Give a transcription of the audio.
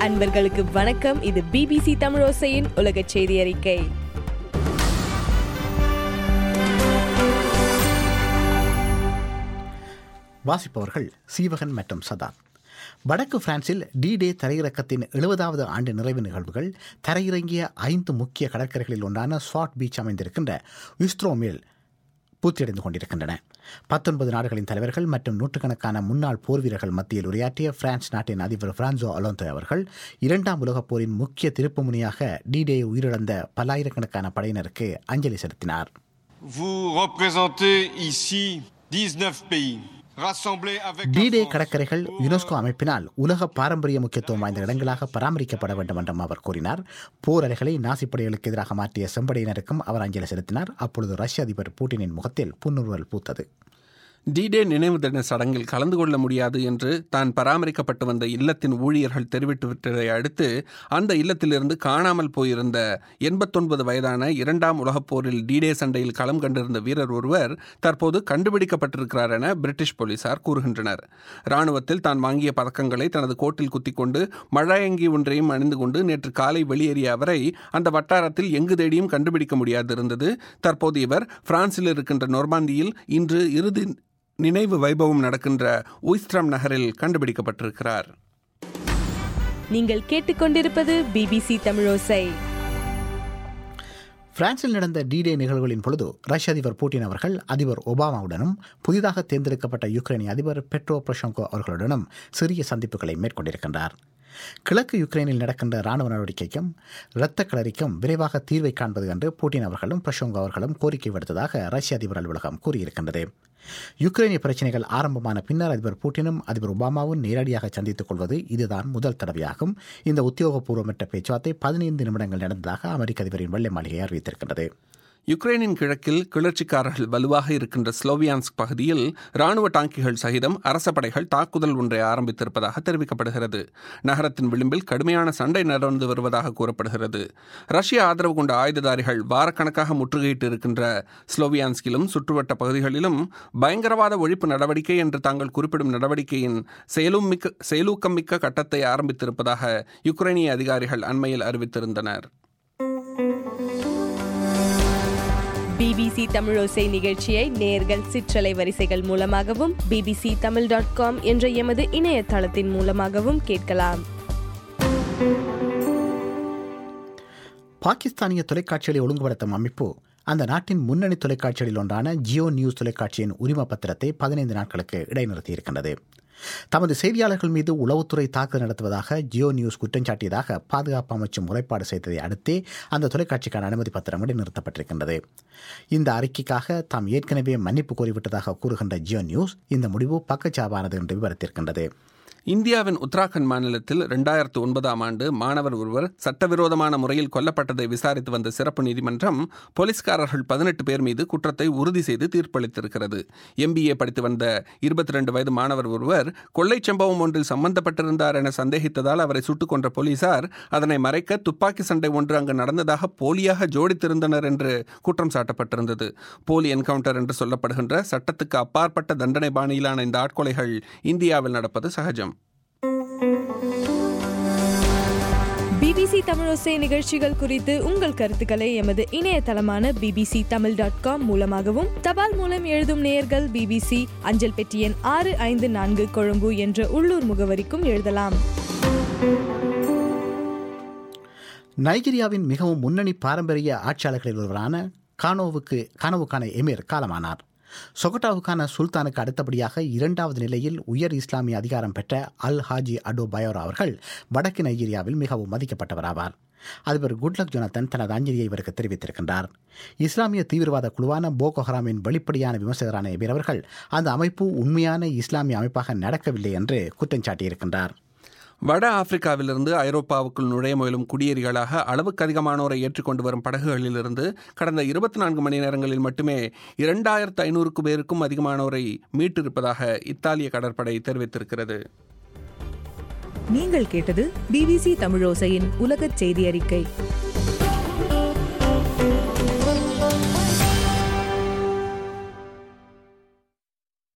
அன்பர்களுக்கு வணக்கம் இது பிபிசி தமிழோசையின் உலக செய்தி அறிக்கை வாசிப்பவர்கள் சீவகன் மற்றும் சதார் வடக்கு பிரான்சில் டி டே தரையிறக்கத்தின் எழுபதாவது ஆண்டு நிறைவு நிகழ்வுகள் தரையிறங்கிய ஐந்து முக்கிய கடற்கரைகளில் ஒன்றான ஸ்வாட் பீச் அமைந்திருக்கின்ற விஸ்ட்ரோமில் பூர்த்தியடைந்து கொண்டிருக்கின்றன பத்தொன்பது நாடுகளின் தலைவர்கள் மற்றும் நூற்றுக்கணக்கான முன்னாள் போர் வீரர்கள் மத்தியில் உரையாற்றிய பிரான்ஸ் நாட்டின் அதிபர் பிரான்சோ அலோந்தோ அவர்கள் இரண்டாம் உலகப் போரின் முக்கிய திருப்புமுனையாக டி டே உயிரிழந்த பல்லாயிரக்கணக்கான படையினருக்கு அஞ்சலி செலுத்தினார் Vous représentez ici 19 pays rassemblés avec la D Day France கடற்கரைகள் யுனெஸ்கோ அமைப்பினால் உலக பாரம்பரிய முக்கியத்துவம் வாய்ந்த இடங்களாக பராமரிக்கப்பட வேண்டும் என்றும் அவர் கூறினார் போர் அலைகளை நாசி படைகளுக்கு எதிராக மாற்றிய செம்படையினருக்கும் அவர் அஞ்சலி செலுத்தினார் அப்பொழுது ரஷ்ய அதிபர் பூட்டினின் முகத்தில் புன்னுருவல் பூத்தது டிடே நினைவு தின சடங்கில் கலந்து கொள்ள முடியாது என்று தான் பராமரிக்கப்பட்டு வந்த இல்லத்தின் ஊழியர்கள் தெரிவித்துவிட்டதை அடுத்து அந்த இல்லத்திலிருந்து காணாமல் போயிருந்த எண்பத்தொன்பது வயதான இரண்டாம் உலகப் போரில் டிடே சண்டையில் களம் கண்டிருந்த வீரர் ஒருவர் தற்போது கண்டுபிடிக்கப்பட்டிருக்கிறார் என பிரிட்டிஷ் போலீசார் கூறுகின்றனர் ராணுவத்தில் தான் வாங்கிய பதக்கங்களை தனது கோட்டில் குத்திக்கொண்டு மழையங்கி ஒன்றையும் அணிந்து கொண்டு நேற்று காலை வெளியேறிய அவரை அந்த வட்டாரத்தில் எங்கு தேடியும் கண்டுபிடிக்க முடியாதிருந்தது தற்போது இவர் பிரான்சில் இருக்கின்ற நொர்மாந்தியில் இன்று இறுதி நினைவு வைபவம் நடக்கின்ற உய்ஸ்ட்ரம் நகரில் கண்டுபிடிக்கப்பட்டிருக்கிறார் நீங்கள் கேட்டுக்கொண்டிருப்பது பிபிசி தமிழோசை பிரான்சில் நடந்த டிடே நிகழ்வுகளின் பொழுது ரஷ்ய அதிபர் பூட்டின் அவர்கள் அதிபர் ஒபாமாவுடனும் புதிதாக தேர்ந்தெடுக்கப்பட்ட யுக்ரைனிய அதிபர் பெட்ரோ பிரஷங்கோ அவர்களுடனும் சிறிய சந்திப்புகளை மேற்கொண்டிருக்கின்றார் கிழக்கு யுக்ரைனில் நடக்கின்ற ராணுவ நடவடிக்கைக்கும் இரத்த களரிக்கும் விரைவாக தீர்வை காண்பது என்று பூட்டின் அவர்களும் பிரஷோங்கோ அவர்களும் கோரிக்கை விடுத்ததாக ரஷ்ய அதிபர் அலுவலகம் கூறியிருக்கின்றது யுக்ரைனிய பிரச்சினைகள் ஆரம்பமான பின்னர் அதிபர் பூட்டினும் அதிபர் ஒபாமாவும் நேரடியாக சந்தித்துக் கொள்வது இதுதான் முதல் தடவையாகும் இந்த உத்தியோகபூர்வமற்ற பேச்சுவார்த்தை பதினைந்து நிமிடங்கள் நடந்ததாக அமெரிக்க அதிபரின் வெள்ளை மாளிகை அறிவித்திருக்கின்றது யுக்ரைனின் கிழக்கில் கிளர்ச்சிக்காரர்கள் வலுவாக இருக்கின்ற ஸ்லோவியான்ஸ்க் பகுதியில் ராணுவ டாங்கிகள் சகிதம் அரச படைகள் தாக்குதல் ஒன்றை ஆரம்பித்திருப்பதாக தெரிவிக்கப்படுகிறது நகரத்தின் விளிம்பில் கடுமையான சண்டை நடந்து வருவதாக கூறப்படுகிறது ரஷ்ய ஆதரவு கொண்ட ஆயுததாரிகள் வாரக்கணக்காக முற்றுகையிட்டு இருக்கின்ற ஸ்லோவியான்ஸ்கிலும் சுற்றுவட்ட பகுதிகளிலும் பயங்கரவாத ஒழிப்பு நடவடிக்கை என்று தாங்கள் குறிப்பிடும் நடவடிக்கையின் செயலும் மிக்க செயலூக்கம் மிக்க கட்டத்தை ஆரம்பித்திருப்பதாக யுக்ரைனிய அதிகாரிகள் அண்மையில் அறிவித்திருந்தனர் பிபிசி தமிழோசை நிகழ்ச்சியை நேர்கள் சிற்றலை வரிசைகள் மூலமாகவும் பிபிசி தமிழ் டாட் காம் என்ற எமது இணையதளத்தின் மூலமாகவும் கேட்கலாம் பாகிஸ்தானிய தொலைக்காட்சிகளை ஒழுங்குபடுத்தும் அமைப்பு அந்த நாட்டின் முன்னணி தொலைக்காட்சிகளில் ஒன்றான ஜியோ நியூஸ் தொலைக்காட்சியின் உரிம பத்திரத்தை பதினைந்து நாட்களுக்கு இடைநிறுத்தியிருக்கின்றது தமது செய்தியாளர்கள் மீது உளவுத்துறை தாக்குதல் நடத்துவதாக ஜியோ நியூஸ் குற்றம் சாட்டியதாக பாதுகாப்பு அமைச்சு முறைப்பாடு செய்ததை அடுத்தே அந்த தொலைக்காட்சிக்கான அனுமதி பத்திரம் இடைநிறுத்தப்பட்டிருக்கின்றது இந்த அறிக்கைக்காக தாம் ஏற்கனவே மன்னிப்பு கோரிவிட்டதாக கூறுகின்ற ஜியோ நியூஸ் இந்த முடிவு பக்கச்சார்பானது என்று விவரித்திருக்கின்றது இந்தியாவின் உத்தராகண்ட் மாநிலத்தில் இரண்டாயிரத்து ஒன்பதாம் ஆண்டு மாணவர் ஒருவர் சட்டவிரோதமான முறையில் கொல்லப்பட்டதை விசாரித்து வந்த சிறப்பு நீதிமன்றம் போலீஸ்காரர்கள் பதினெட்டு பேர் மீது குற்றத்தை உறுதி செய்து தீர்ப்பளித்திருக்கிறது எம்பிஏ படித்து வந்த இருபத்தி ரெண்டு வயது மாணவர் ஒருவர் கொள்ளை சம்பவம் ஒன்றில் சம்பந்தப்பட்டிருந்தார் என சந்தேகித்ததால் அவரை சுட்டுக் கொன்ற போலீசார் அதனை மறைக்க துப்பாக்கி சண்டை ஒன்று அங்கு நடந்ததாக போலியாக ஜோடித்திருந்தனர் என்று குற்றம் சாட்டப்பட்டிருந்தது போலி என்கவுண்டர் என்று சொல்லப்படுகின்ற சட்டத்துக்கு அப்பாற்பட்ட தண்டனை பாணியிலான இந்த ஆட்கொலைகள் இந்தியாவில் நடப்பது சகஜம் பிபிசி தமிழோசை நிகழ்ச்சிகள் குறித்து உங்கள் கருத்துக்களை எமது இணையதளமான பிபிசி தமிழ் டாட் காம் மூலமாகவும் தபால் மூலம் எழுதும் நேயர்கள் பிபிசி அஞ்சல் பெட்டி எண் ஆறு ஐந்து நான்கு கொழும்பு என்ற உள்ளூர் முகவரிக்கும் எழுதலாம் நைஜீரியாவின் மிகவும் முன்னணி பாரம்பரிய ஆட்சியாளர்களில் ஒருவரான கானோவுக்கு கானோவுக்கான எமிர் காலமானார் சொகட்டாவுக்கான சுல்தானுக்கு அடுத்தபடியாக இரண்டாவது நிலையில் உயர் இஸ்லாமிய அதிகாரம் பெற்ற அல் ஹாஜி அடோ பயோரா அவர்கள் வடக்கு நைஜீரியாவில் மிகவும் மதிக்கப்பட்டவராவார் அதிபர் குட்லக் ஜொனத்தன் தனது அஞ்சலியை இவருக்கு தெரிவித்திருக்கின்றார் இஸ்லாமிய தீவிரவாத குழுவான போகோ ஹராமின் வெளிப்படையான விமர்சகரான எபிர் அவர்கள் அந்த அமைப்பு உண்மையான இஸ்லாமிய அமைப்பாக நடக்கவில்லை என்று குற்றம் சாட்டியிருக்கின்றார் வட ஆப்பிரிக்காவிலிருந்து ஐரோப்பாவுக்குள் நுழைய முயலும் குடியேறிகளாக அளவுக்கு அதிகமானோரை ஏற்றுக்கொண்டு வரும் படகுகளிலிருந்து கடந்த இருபத்தி நான்கு மணி நேரங்களில் மட்டுமே இரண்டாயிரத்து ஐநூறுக்கு பேருக்கும் அதிகமானோரை மீட்டிருப்பதாக இத்தாலிய கடற்படை தெரிவித்திருக்கிறது நீங்கள் கேட்டது பிபிசி தமிழோசையின் உலகச் செய்தி அறிக்கை